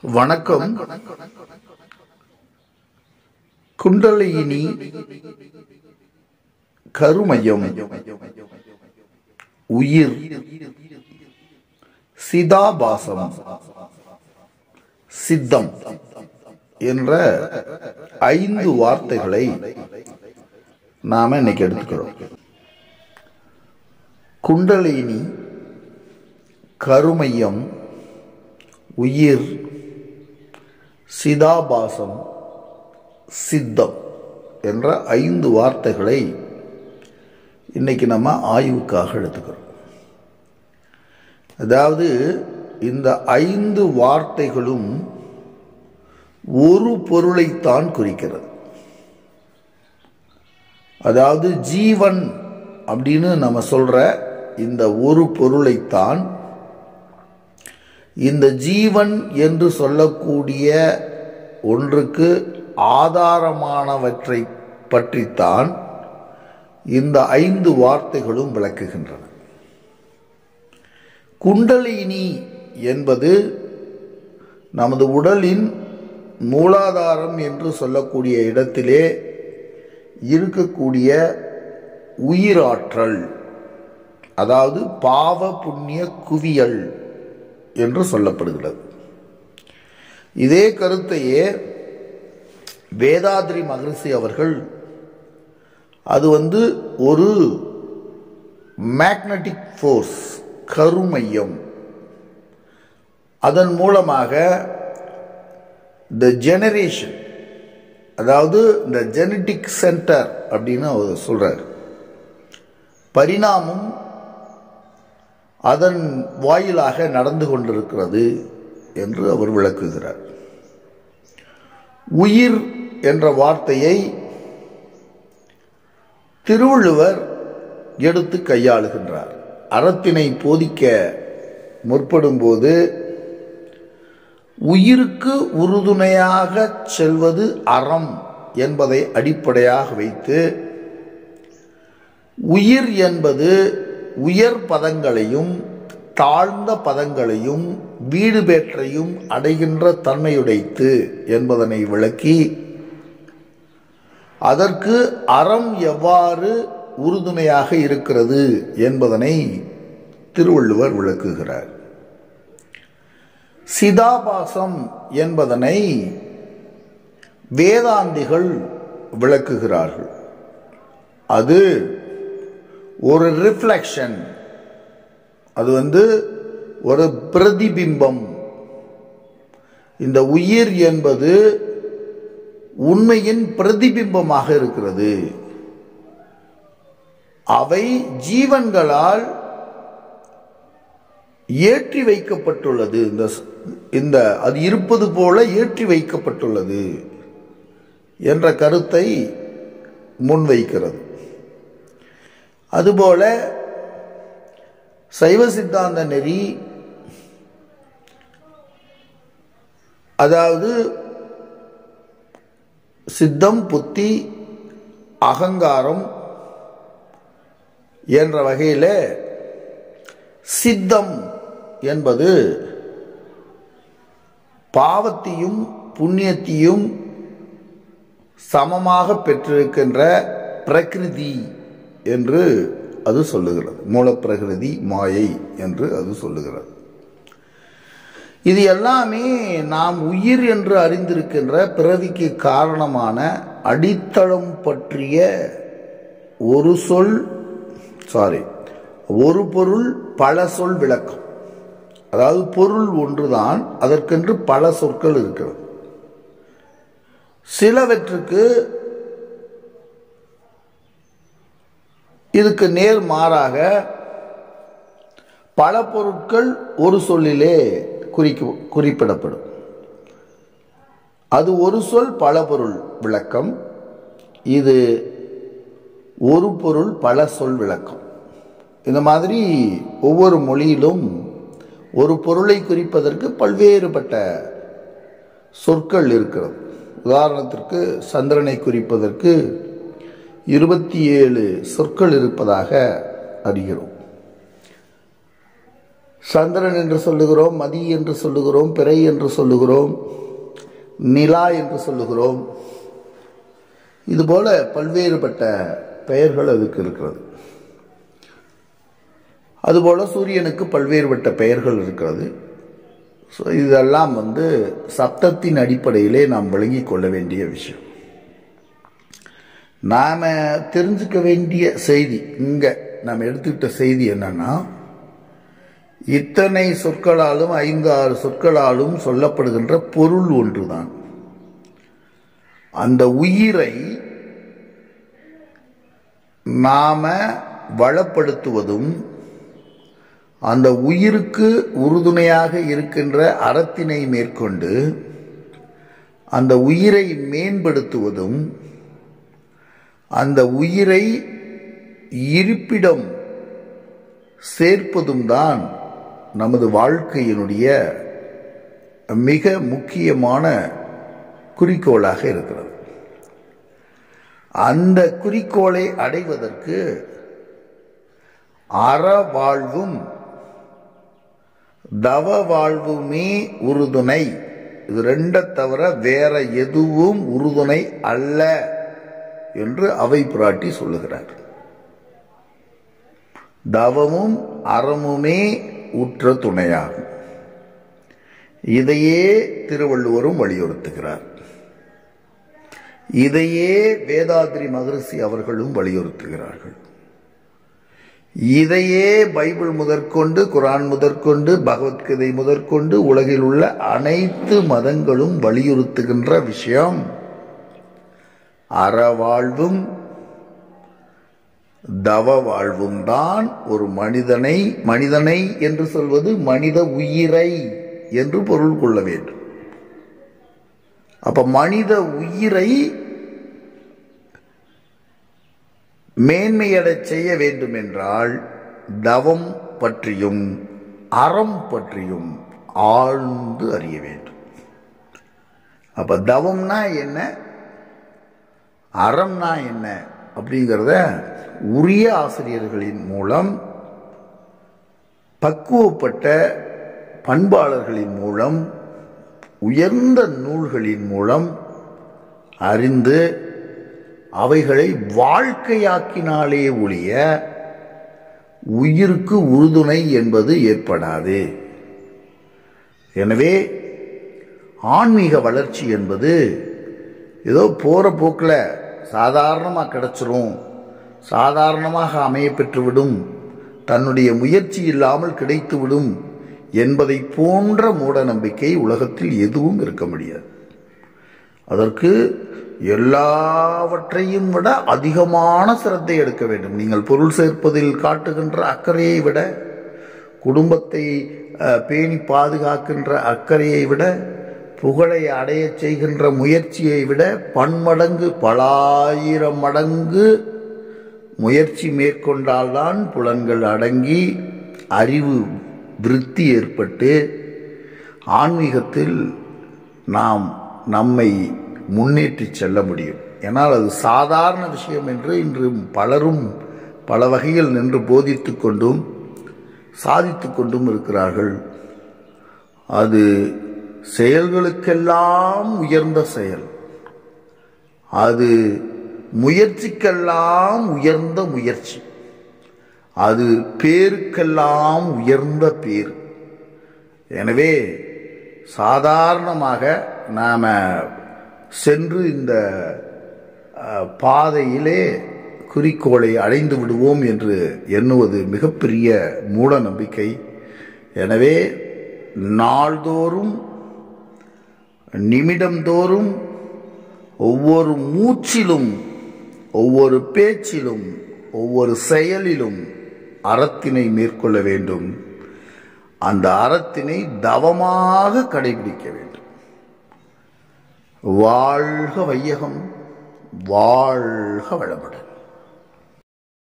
வணக்கம் குண்டலினி கருமையம் உயிர் சிதாபாசம் சித்தம் என்ற ஐந்து வார்த்தைகளை நாம இன்னைக்கு எடுத்துக்கிறோம் குண்டலினி கருமையம் உயிர் சிதாபாசம் சித்தம் என்ற ஐந்து வார்த்தைகளை இன்னைக்கு நம்ம ஆய்வுக்காக எடுத்துக்கிறோம் அதாவது இந்த ஐந்து வார்த்தைகளும் ஒரு பொருளைத்தான் குறிக்கிறது அதாவது ஜீவன் அப்படின்னு நம்ம சொல்ற இந்த ஒரு பொருளைத்தான் இந்த ஜீவன் என்று சொல்லக்கூடிய ஒன்றுக்கு ஆதாரமானவற்றை பற்றித்தான் இந்த ஐந்து வார்த்தைகளும் விளக்குகின்றன குண்டலினி என்பது நமது உடலின் மூலாதாரம் என்று சொல்லக்கூடிய இடத்திலே இருக்கக்கூடிய உயிராற்றல் அதாவது பாவ புண்ணிய குவியல் என்று சொல்லப்படுகிறது இதே கருத்தையே வேதாத்ரி மகரிஷி அவர்கள் அது வந்து ஒரு மேக்னட்டிக் ஃபோர்ஸ் கருமையம் அதன் மூலமாக இந்த ஜெனரேஷன் அதாவது இந்த ஜெனட்டிக் சென்டர் அப்படின்னு அவர் சொல்றார் பரிணாமம் அதன் வாயிலாக நடந்து கொண்டிருக்கிறது என்று அவர் விளக்குகிறார் உயிர் என்ற வார்த்தையை திருவள்ளுவர் எடுத்து கையாளுகின்றார் அறத்தினை போதிக்க முற்படும்போது உயிருக்கு உறுதுணையாக செல்வது அறம் என்பதை அடிப்படையாக வைத்து உயிர் என்பது உயர் பதங்களையும் தாழ்ந்த பதங்களையும் வீடு பேற்றையும் அடைகின்ற தன்மையுடைத்து என்பதனை விளக்கி அதற்கு அறம் எவ்வாறு உறுதுணையாக இருக்கிறது என்பதனை திருவள்ளுவர் விளக்குகிறார் சிதாபாசம் என்பதனை வேதாந்திகள் விளக்குகிறார்கள் அது ஒரு ரிஃப்ளெக்ஷன் அது வந்து ஒரு பிரதிபிம்பம் இந்த உயிர் என்பது உண்மையின் பிரதிபிம்பமாக இருக்கிறது அவை ஜீவன்களால் ஏற்றி வைக்கப்பட்டுள்ளது இந்த இந்த அது இருப்பது போல ஏற்றி வைக்கப்பட்டுள்ளது என்ற கருத்தை முன்வைக்கிறது அதுபோல சைவ சித்தாந்த நெறி அதாவது சித்தம் புத்தி அகங்காரம் என்ற வகையில் சித்தம் என்பது பாவத்தையும் புண்ணியத்தையும் சமமாக பெற்றிருக்கின்ற பிரகிருதி என்று அது சொல்லுகிறது மூலப்பிரகிருதி மாயை என்று அது சொல்லுகிறது இது எல்லாமே நாம் உயிர் என்று அறிந்திருக்கின்ற பிறவிக்கு காரணமான அடித்தளம் பற்றிய ஒரு சொல் சாரி ஒரு பொருள் பல சொல் விளக்கம் அதாவது பொருள் ஒன்றுதான் அதற்கென்று பல சொற்கள் இருக்கிறது சிலவற்றுக்கு இதுக்கு நேர் மாறாக பல பொருட்கள் ஒரு சொல்லிலே குறிக்க குறிப்பிடப்படும் அது ஒரு சொல் பல பொருள் விளக்கம் இது ஒரு பொருள் பல சொல் விளக்கம் இந்த மாதிரி ஒவ்வொரு மொழியிலும் ஒரு பொருளை குறிப்பதற்கு பல்வேறுபட்ட சொற்கள் இருக்கிறது உதாரணத்திற்கு சந்திரனை குறிப்பதற்கு இருபத்தி ஏழு சொற்கள் இருப்பதாக அறிகிறோம் சந்திரன் என்று சொல்லுகிறோம் மதி என்று சொல்லுகிறோம் பிறை என்று சொல்லுகிறோம் நிலா என்று சொல்லுகிறோம் இதுபோல பல்வேறுபட்ட பெயர்கள் அதுக்கு இருக்கிறது அதுபோல சூரியனுக்கு பல்வேறுபட்ட பெயர்கள் இருக்கிறது ஸோ இதெல்லாம் வந்து சப்தத்தின் அடிப்படையிலே நாம் விளங்கிக் கொள்ள வேண்டிய விஷயம் நாம் தெரிஞ்சுக்க வேண்டிய செய்தி இங்கே நாம் எடுத்துக்கிட்ட செய்தி என்னன்னா இத்தனை சொற்களாலும் ஐந்து ஆறு சொற்களாலும் சொல்லப்படுகின்ற பொருள் ஒன்றுதான் அந்த உயிரை நாம வளப்படுத்துவதும் அந்த உயிருக்கு உறுதுணையாக இருக்கின்ற அறத்தினை மேற்கொண்டு அந்த உயிரை மேம்படுத்துவதும் அந்த உயிரை இருப்பிடம் சேர்ப்பதும் தான் நமது வாழ்க்கையினுடைய மிக முக்கியமான குறிக்கோளாக இருக்கிறது அந்த குறிக்கோளை அடைவதற்கு அற வாழ்வும் தவ வாழ்வுமே உறுதுணை இது ரெண்டை தவிர வேற எதுவும் உறுதுணை அல்ல என்று அவை பிராட்டி சொல்லுகிறார் தவமும் அறமுமே உற்ற துணையாகும் இதையே திருவள்ளுவரும் வலியுறுத்துகிறார் இதையே வேதாத்ரி மகரிஷி அவர்களும் வலியுறுத்துகிறார்கள் இதையே பைபிள் முதற்கொண்டு குரான் முதற்கொண்டு பகவத்கீதை முதற்கொண்டு உலகில் உள்ள அனைத்து மதங்களும் வலியுறுத்துகின்ற விஷயம் அறவாழ்வும் தவ வாழ்வும் தான் ஒரு மனிதனை மனிதனை என்று சொல்வது மனித உயிரை என்று பொருள் கொள்ள வேண்டும் அப்ப மனித உயிரை மேன்மையடச் செய்ய வேண்டும் என்றால் தவம் பற்றியும் அறம் பற்றியும் ஆழ்ந்து அறிய வேண்டும் அப்ப தவம்னா என்ன அறம்னா என்ன அப்படிங்கிறத உரிய ஆசிரியர்களின் மூலம் பக்குவப்பட்ட பண்பாளர்களின் மூலம் உயர்ந்த நூல்களின் மூலம் அறிந்து அவைகளை வாழ்க்கையாக்கினாலே ஒழிய உயிருக்கு உறுதுணை என்பது ஏற்படாது எனவே ஆன்மீக வளர்ச்சி என்பது ஏதோ போகிற போக்கில் சாதாரணமாக கிடைச்சிரும் சாதாரணமாக அமைய பெற்றுவிடும் தன்னுடைய முயற்சி இல்லாமல் கிடைத்துவிடும் என்பதை போன்ற மூட நம்பிக்கை உலகத்தில் எதுவும் இருக்க முடியாது அதற்கு எல்லாவற்றையும் விட அதிகமான சிரத்தை எடுக்க வேண்டும் நீங்கள் பொருள் சேர்ப்பதில் காட்டுகின்ற அக்கறையை விட குடும்பத்தை பேணி பாதுகாக்கின்ற அக்கறையை விட புகழை அடைய செய்கின்ற முயற்சியை விட பன்மடங்கு பலாயிரம் மடங்கு முயற்சி மேற்கொண்டால்தான் புலன்கள் அடங்கி அறிவு விருத்தி ஏற்பட்டு ஆன்மீகத்தில் நாம் நம்மை முன்னேற்றி செல்ல முடியும் ஏன்னால் அது சாதாரண விஷயம் என்று இன்று பலரும் பல வகையில் நின்று போதித்து கொண்டும் சாதித்து கொண்டும் இருக்கிறார்கள் அது செயல்களுக்கெல்லாம் உயர்ந்த செயல் அது முயற்சிக்கெல்லாம் உயர்ந்த முயற்சி அது பேருக்கெல்லாம் உயர்ந்த பேர் எனவே சாதாரணமாக நாம் சென்று இந்த பாதையிலே குறிக்கோளை அடைந்து விடுவோம் என்று எண்ணுவது மிகப்பெரிய மூட நம்பிக்கை எனவே நாள்தோறும் நிமிடந்தோறும் ஒவ்வொரு மூச்சிலும் ஒவ்வொரு பேச்சிலும் ஒவ்வொரு செயலிலும் அறத்தினை மேற்கொள்ள வேண்டும் அந்த அறத்தினை தவமாக கடைபிடிக்க வேண்டும் வாழ்க வையகம் வாழ்க வளமுடன்